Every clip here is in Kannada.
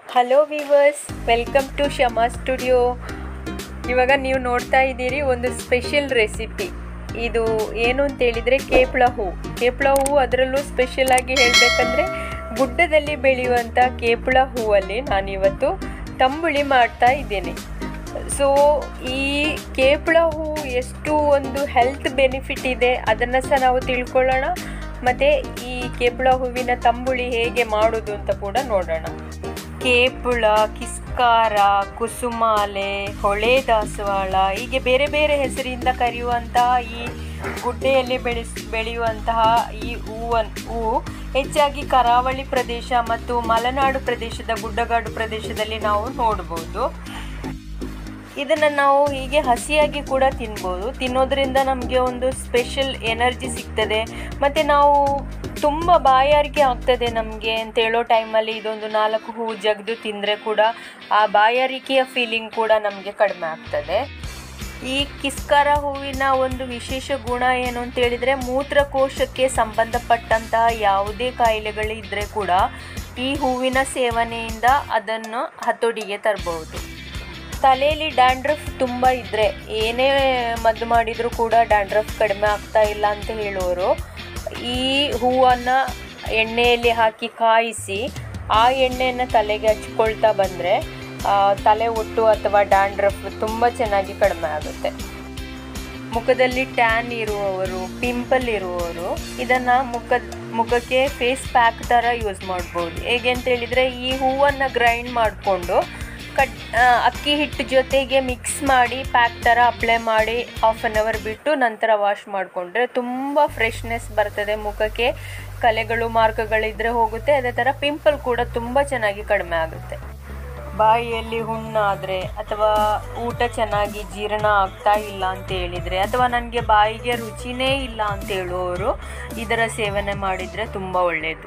hello viewers welcome to Shama studio ಇವಾಗ ನೀವು ನೋಡ್ತಾ ಇದ್ದೀರಿ ಒಂದು ಸ್ಪೆಷಲ್ ರೆಸಿಪಿ ಇದು ಏನು ಅಂತ ಹೇಳಿದರೆ ಕೇಪಳ ಹೂ ಕೇಪಳ ಹೂ ಅದರಲ್ಲೂ ಸ್ಪೆಷಲ್ ಆಗಿ ಹೇಳಬೇಕಂದ್ರೆ ಗುಡ್ಡದಲ್ಲಿ ಬೆಳೆಯುವಂಥ ಕೇಪಳ ಹೂವಲ್ಲಿ ನಾನಿವತ್ತು ತಂಬುಳಿ ಮಾಡ್ತಾ ಇದ್ದೇನೆ ಸೊ ಈ ಕೇಪಳ ಹೂ ಎಷ್ಟು ಒಂದು ಹೆಲ್ತ್ ಬೆನಿಫಿಟ್ ಇದೆ ಅದನ್ನು ಸಹ ನಾವು ತಿಳ್ಕೊಳ್ಳೋಣ ಮತ್ತು ಈ ಕೇಪಳ ಹೂವಿನ ತಂಬುಳಿ ಹೇಗೆ ಮಾಡೋದು ಅಂತ ಕೂಡ ನೋಡೋಣ ಕೇಪುಳ ಕಿಸ್ಕಾರ ಕುಸುಮಾಲೆ ಹೊಳೆ ದಾಸವಾಳ ಹೀಗೆ ಬೇರೆ ಬೇರೆ ಹೆಸರಿಂದ ಕರೆಯುವಂತಹ ಈ ಗುಡ್ಡೆಯಲ್ಲಿ ಬೆಳೆಸ್ ಬೆಳೆಯುವಂತಹ ಈ ಹೂವನ್ನು ಹೂವು ಹೆಚ್ಚಾಗಿ ಕರಾವಳಿ ಪ್ರದೇಶ ಮತ್ತು ಮಲೆನಾಡು ಪ್ರದೇಶದ ಗುಡ್ಡಗಾಡು ಪ್ರದೇಶದಲ್ಲಿ ನಾವು ನೋಡ್ಬೋದು ಇದನ್ನು ನಾವು ಹೀಗೆ ಹಸಿಯಾಗಿ ಕೂಡ ತಿನ್ಬೋದು ತಿನ್ನೋದ್ರಿಂದ ನಮಗೆ ಒಂದು ಸ್ಪೆಷಲ್ ಎನರ್ಜಿ ಸಿಗ್ತದೆ ಮತ್ತು ನಾವು ತುಂಬ ಬಾಯಾರಿಕೆ ಆಗ್ತದೆ ನಮಗೆ ಅಂತ ಹೇಳೋ ಟೈಮಲ್ಲಿ ಇದೊಂದು ನಾಲ್ಕು ಹೂವು ಜಗ್ದು ತಿಂದರೆ ಕೂಡ ಆ ಬಾಯಾರಿಕೆಯ ಫೀಲಿಂಗ್ ಕೂಡ ನಮಗೆ ಕಡಿಮೆ ಆಗ್ತದೆ ಈ ಕಿಸ್ಕಾರ ಹೂವಿನ ಒಂದು ವಿಶೇಷ ಗುಣ ಏನು ಅಂತ ಹೇಳಿದರೆ ಮೂತ್ರಕೋಶಕ್ಕೆ ಸಂಬಂಧಪಟ್ಟಂತಹ ಯಾವುದೇ ಕಾಯಿಲೆಗಳು ಇದ್ದರೆ ಕೂಡ ಈ ಹೂವಿನ ಸೇವನೆಯಿಂದ ಅದನ್ನು ಹತೋಟಿಗೆ ತರಬಹುದು ತಲೆಯಲ್ಲಿ ಡ್ಯಾಂಡ್ರಫ್ ತುಂಬ ಇದ್ದರೆ ಏನೇ ಮದ್ದು ಮಾಡಿದರೂ ಕೂಡ ಡ್ಯಾಂಡ್ರಫ್ ಕಡಿಮೆ ಆಗ್ತಾ ಇಲ್ಲ ಅಂತ ಹೇಳುವವರು ಈ ಹೂವನ್ನು ಎಣ್ಣೆಯಲ್ಲಿ ಹಾಕಿ ಕಾಯಿಸಿ ಆ ಎಣ್ಣೆಯನ್ನು ತಲೆಗೆ ಹಚ್ಕೊಳ್ತಾ ಬಂದರೆ ತಲೆ ಒಟ್ಟು ಅಥವಾ ಡ್ಯಾಂಡ್ರಫ್ ತುಂಬ ಚೆನ್ನಾಗಿ ಕಡಿಮೆ ಆಗುತ್ತೆ ಮುಖದಲ್ಲಿ ಟ್ಯಾನ್ ಇರುವವರು ಪಿಂಪಲ್ ಇರುವವರು ಇದನ್ನು ಮುಖ ಮುಖಕ್ಕೆ ಫೇಸ್ ಪ್ಯಾಕ್ ಥರ ಯೂಸ್ ಮಾಡ್ಬೋದು ಹೇಗೆ ಅಂತ ಹೇಳಿದರೆ ಈ ಹೂವನ್ನು ಗ್ರೈಂಡ್ ಮಾಡಿಕೊಂಡು ಕಟ್ ಅಕ್ಕಿ ಹಿಟ್ಟು ಜೊತೆಗೆ ಮಿಕ್ಸ್ ಮಾಡಿ ಪ್ಯಾಕ್ ಥರ ಅಪ್ಲೈ ಮಾಡಿ ಹಾಫ್ ಆನ್ ಅವರ್ ಬಿಟ್ಟು ನಂತರ ವಾಶ್ ಮಾಡಿಕೊಂಡ್ರೆ ತುಂಬ ಫ್ರೆಶ್ನೆಸ್ ಬರ್ತದೆ ಮುಖಕ್ಕೆ ಕಲೆಗಳು ಮಾರ್ಕಗಳಿದ್ರೆ ಹೋಗುತ್ತೆ ಅದೇ ಥರ ಪಿಂಪಲ್ ಕೂಡ ತುಂಬ ಚೆನ್ನಾಗಿ ಕಡಿಮೆ ಆಗುತ್ತೆ ಬಾಯಿಯಲ್ಲಿ ಹುಣ್ಣಾದರೆ ಅಥವಾ ಊಟ ಚೆನ್ನಾಗಿ ಜೀರ್ಣ ಆಗ್ತಾ ಇಲ್ಲ ಅಂತ ಹೇಳಿದರೆ ಅಥವಾ ನನಗೆ ಬಾಯಿಗೆ ರುಚಿನೇ ಇಲ್ಲ ಅಂತ ಹೇಳುವವರು ಇದರ ಸೇವನೆ ಮಾಡಿದರೆ ತುಂಬ ಒಳ್ಳೆಯದು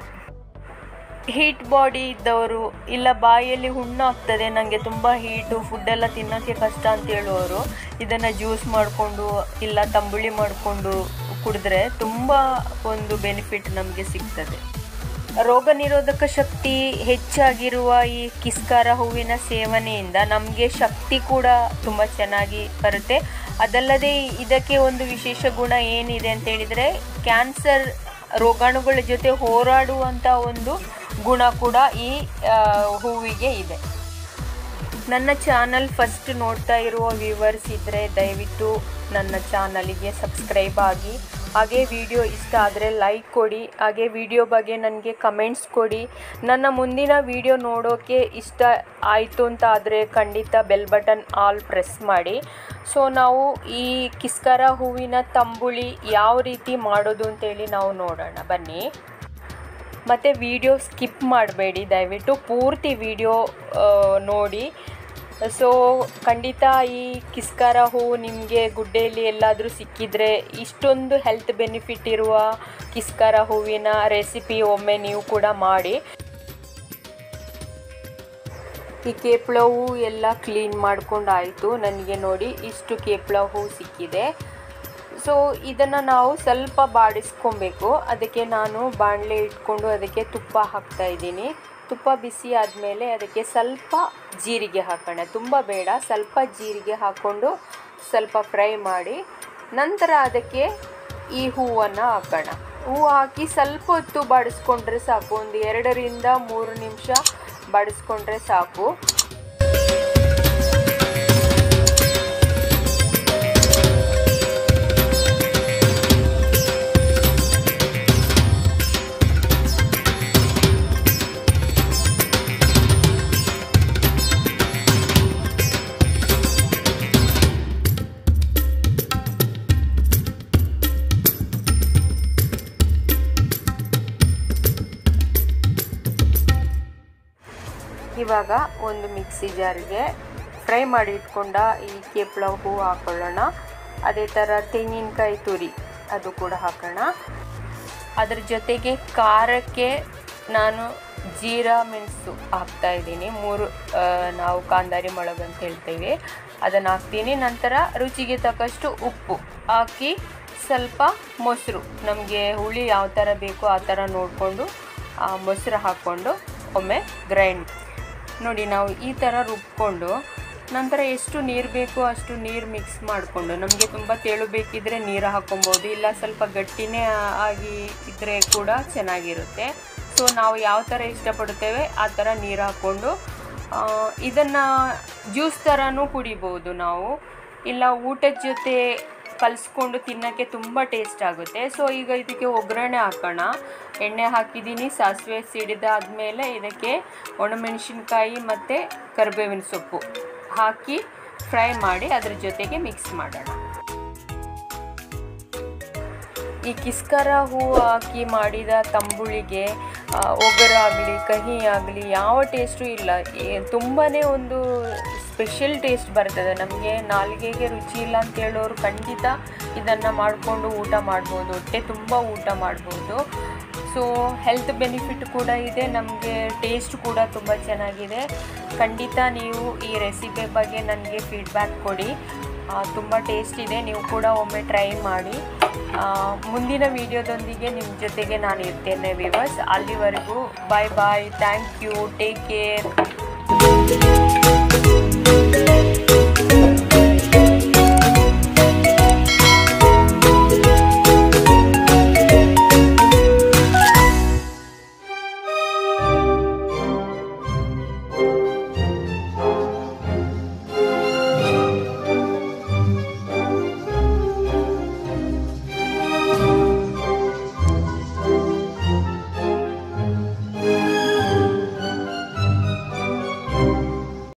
ಹೀಟ್ ಬಾಡಿ ಇದ್ದವರು ಇಲ್ಲ ಬಾಯಲ್ಲಿ ಹುಣ್ಣಾಗ್ತದೆ ನನಗೆ ತುಂಬ ಹೀಟು ಫುಡ್ಡೆಲ್ಲ ತಿನ್ನೋಕ್ಕೆ ಕಷ್ಟ ಅಂತ ಹೇಳುವವರು ಇದನ್ನು ಜ್ಯೂಸ್ ಮಾಡಿಕೊಂಡು ಇಲ್ಲ ತಂಬುಳಿ ಮಾಡಿಕೊಂಡು ಕುಡಿದ್ರೆ ತುಂಬ ಒಂದು ಬೆನಿಫಿಟ್ ನಮಗೆ ಸಿಗ್ತದೆ ರೋಗ ನಿರೋಧಕ ಶಕ್ತಿ ಹೆಚ್ಚಾಗಿರುವ ಈ ಕಿಸ್ಕಾರ ಹೂವಿನ ಸೇವನೆಯಿಂದ ನಮಗೆ ಶಕ್ತಿ ಕೂಡ ತುಂಬ ಚೆನ್ನಾಗಿ ಬರುತ್ತೆ ಅದಲ್ಲದೆ ಇದಕ್ಕೆ ಒಂದು ವಿಶೇಷ ಗುಣ ಏನಿದೆ ಅಂತ ಹೇಳಿದರೆ ಕ್ಯಾನ್ಸರ್ ರೋಗಾಣುಗಳ ಜೊತೆ ಹೋರಾಡುವಂಥ ಒಂದು ಗುಣ ಕೂಡ ಈ ಹೂವಿಗೆ ಇದೆ ನನ್ನ ಚಾನಲ್ ಫಸ್ಟ್ ನೋಡ್ತಾ ಇರುವ ವ್ಯೂವರ್ಸ್ ಇದ್ದರೆ ದಯವಿಟ್ಟು ನನ್ನ ಚಾನಲಿಗೆ ಸಬ್ಸ್ಕ್ರೈಬ್ ಆಗಿ ಹಾಗೆ ವಿಡಿಯೋ ಇಷ್ಟ ಆದರೆ ಲೈಕ್ ಕೊಡಿ ಹಾಗೆ ವಿಡಿಯೋ ಬಗ್ಗೆ ನನಗೆ ಕಮೆಂಟ್ಸ್ ಕೊಡಿ ನನ್ನ ಮುಂದಿನ ವಿಡಿಯೋ ನೋಡೋಕ್ಕೆ ಇಷ್ಟ ಆಯಿತು ಅಂತ ಆದರೆ ಖಂಡಿತ ಬೆಲ್ ಬಟನ್ ಆಲ್ ಪ್ರೆಸ್ ಮಾಡಿ ಸೊ ನಾವು ಈ ಕಿಸ್ಕಾರ ಹೂವಿನ ತಂಬುಳಿ ಯಾವ ರೀತಿ ಮಾಡೋದು ಅಂತೇಳಿ ನಾವು ನೋಡೋಣ ಬನ್ನಿ ಮತ್ತು ವಿಡಿಯೋ ಸ್ಕಿಪ್ ಮಾಡಬೇಡಿ ದಯವಿಟ್ಟು ಪೂರ್ತಿ ವಿಡಿಯೋ ನೋಡಿ ಸೊ ಖಂಡಿತ ಈ ಕಿಸ್ಕಾರ ಹೂವು ನಿಮಗೆ ಗುಡ್ಡೆಯಲ್ಲಿ ಎಲ್ಲಾದರೂ ಸಿಕ್ಕಿದರೆ ಇಷ್ಟೊಂದು ಹೆಲ್ತ್ ಬೆನಿಫಿಟ್ ಇರುವ ಕಿಸ್ಕಾರ ಹೂವಿನ ರೆಸಿಪಿ ಒಮ್ಮೆ ನೀವು ಕೂಡ ಮಾಡಿ ಈ ಕೇಪಳ ಹೂ ಎಲ್ಲ ಕ್ಲೀನ್ ಮಾಡ್ಕೊಂಡಾಯಿತು ನನಗೆ ನೋಡಿ ಇಷ್ಟು ಕೇಪಳ ಹೂ ಸಿಕ್ಕಿದೆ ಸೊ ಇದನ್ನು ನಾವು ಸ್ವಲ್ಪ ಬಾಡಿಸ್ಕೊಬೇಕು ಅದಕ್ಕೆ ನಾನು ಬಾಣಲೆ ಇಟ್ಕೊಂಡು ಅದಕ್ಕೆ ತುಪ್ಪ ಹಾಕ್ತಾ ಇದ್ದೀನಿ ತುಪ್ಪ ಬಿಸಿ ಆದಮೇಲೆ ಅದಕ್ಕೆ ಸ್ವಲ್ಪ ಜೀರಿಗೆ ಹಾಕೋಣ ತುಂಬ ಬೇಡ ಸ್ವಲ್ಪ ಜೀರಿಗೆ ಹಾಕ್ಕೊಂಡು ಸ್ವಲ್ಪ ಫ್ರೈ ಮಾಡಿ ನಂತರ ಅದಕ್ಕೆ ಈ ಹೂವನ್ನು ಹಾಕೋಣ ಹೂವು ಹಾಕಿ ಸ್ವಲ್ಪ ಹೊತ್ತು ಬಾಡಿಸ್ಕೊಂಡ್ರೆ ಸಾಕು ಒಂದು ಎರಡರಿಂದ ಮೂರು ನಿಮಿಷ ಬಾಡಿಸ್ಕೊಂಡ್ರೆ ಸಾಕು ಇವಾಗ ಒಂದು ಮಿಕ್ಸಿ ಜಾರಿಗೆ ಫ್ರೈ ಮಾಡಿ ಇಟ್ಕೊಂಡ ಈ ಕೇಪಳ ಹೂವು ಹಾಕೊಳ್ಳೋಣ ಅದೇ ಥರ ತೆಂಗಿನಕಾಯಿ ತುರಿ ಅದು ಕೂಡ ಹಾಕೋಣ ಅದ್ರ ಜೊತೆಗೆ ಖಾರಕ್ಕೆ ನಾನು ಜೀರಾ ಮೆಣಸು ಹಾಕ್ತಾ ಇದ್ದೀನಿ ಮೂರು ನಾವು ಕಾಂದಾರಿ ಮೊಳಗು ಅಂತ ಹೇಳ್ತೇವೆ ಅದನ್ನು ಹಾಕ್ತೀನಿ ನಂತರ ರುಚಿಗೆ ತಕ್ಕಷ್ಟು ಉಪ್ಪು ಹಾಕಿ ಸ್ವಲ್ಪ ಮೊಸರು ನಮಗೆ ಹುಳಿ ಯಾವ ಥರ ಬೇಕೋ ಆ ಥರ ನೋಡಿಕೊಂಡು ಆ ಮೊಸರು ಹಾಕ್ಕೊಂಡು ಒಮ್ಮೆ ಗ್ರೈಂಡ್ ನೋಡಿ ನಾವು ಈ ಥರ ರುಬ್ಕೊಂಡು ನಂತರ ಎಷ್ಟು ನೀರು ಬೇಕೋ ಅಷ್ಟು ನೀರು ಮಿಕ್ಸ್ ಮಾಡಿಕೊಂಡು ನಮಗೆ ತುಂಬ ತೆಳು ಬೇಕಿದ್ರೆ ನೀರು ಹಾಕೊಬೋದು ಇಲ್ಲ ಸ್ವಲ್ಪ ಗಟ್ಟಿನೇ ಆಗಿ ಇದ್ದರೆ ಕೂಡ ಚೆನ್ನಾಗಿರುತ್ತೆ ಸೊ ನಾವು ಯಾವ ಥರ ಇಷ್ಟಪಡುತ್ತೇವೆ ಆ ಥರ ನೀರು ಹಾಕ್ಕೊಂಡು ಇದನ್ನು ಜ್ಯೂಸ್ ಥರನೂ ಕುಡಿಬೋದು ನಾವು ಇಲ್ಲ ಊಟದ ಜೊತೆ ಕಲಿಸ್ಕೊಂಡು ತಿನ್ನೋಕ್ಕೆ ತುಂಬ ಟೇಸ್ಟ್ ಆಗುತ್ತೆ ಸೊ ಈಗ ಇದಕ್ಕೆ ಒಗ್ಗರಣೆ ಹಾಕೋಣ ಎಣ್ಣೆ ಹಾಕಿದ್ದೀನಿ ಸಾಸಿವೆ ಸಿಡಿದಾದ್ಮೇಲೆ ಇದಕ್ಕೆ ಒಣಮೆಣಸಿನ್ಕಾಯಿ ಮತ್ತು ಕರಿಬೇವಿನ ಸೊಪ್ಪು ಹಾಕಿ ಫ್ರೈ ಮಾಡಿ ಅದ್ರ ಜೊತೆಗೆ ಮಿಕ್ಸ್ ಮಾಡೋಣ ಈ ಕಿಸ್ಕರ ಹೂವು ಹಾಕಿ ಮಾಡಿದ ತಂಬುಳಿಗೆ ಒಗರಾಗಲಿ ಕಹಿ ಆಗಲಿ ಯಾವ ಟೇಸ್ಟು ಇಲ್ಲ ತುಂಬಾ ಒಂದು ಸ್ಪೆಷಲ್ ಟೇಸ್ಟ್ ಬರ್ತದೆ ನಮಗೆ ನಾಲಿಗೆಗೆ ರುಚಿ ಇಲ್ಲ ಅಂತ ಹೇಳೋರು ಖಂಡಿತ ಇದನ್ನು ಮಾಡಿಕೊಂಡು ಊಟ ಮಾಡ್ಬೋದು ಹೊಟ್ಟೆ ತುಂಬ ಊಟ ಮಾಡ್ಬೋದು ಸೊ ಹೆಲ್ತ್ ಬೆನಿಫಿಟ್ ಕೂಡ ಇದೆ ನಮಗೆ ಟೇಸ್ಟ್ ಕೂಡ ತುಂಬ ಚೆನ್ನಾಗಿದೆ ಖಂಡಿತ ನೀವು ಈ ರೆಸಿಪಿ ಬಗ್ಗೆ ನನಗೆ ಫೀಡ್ಬ್ಯಾಕ್ ಕೊಡಿ ತುಂಬ ಟೇಸ್ಟ್ ಇದೆ ನೀವು ಕೂಡ ಒಮ್ಮೆ ಟ್ರೈ ಮಾಡಿ ಮುಂದಿನ ವಿಡಿಯೋದೊಂದಿಗೆ ನಿಮ್ಮ ಜೊತೆಗೆ ನಾನು ಇರ್ತೇನೆ ವಿವರ್ಸ್ ಅಲ್ಲಿವರೆಗೂ bye bye thank you take care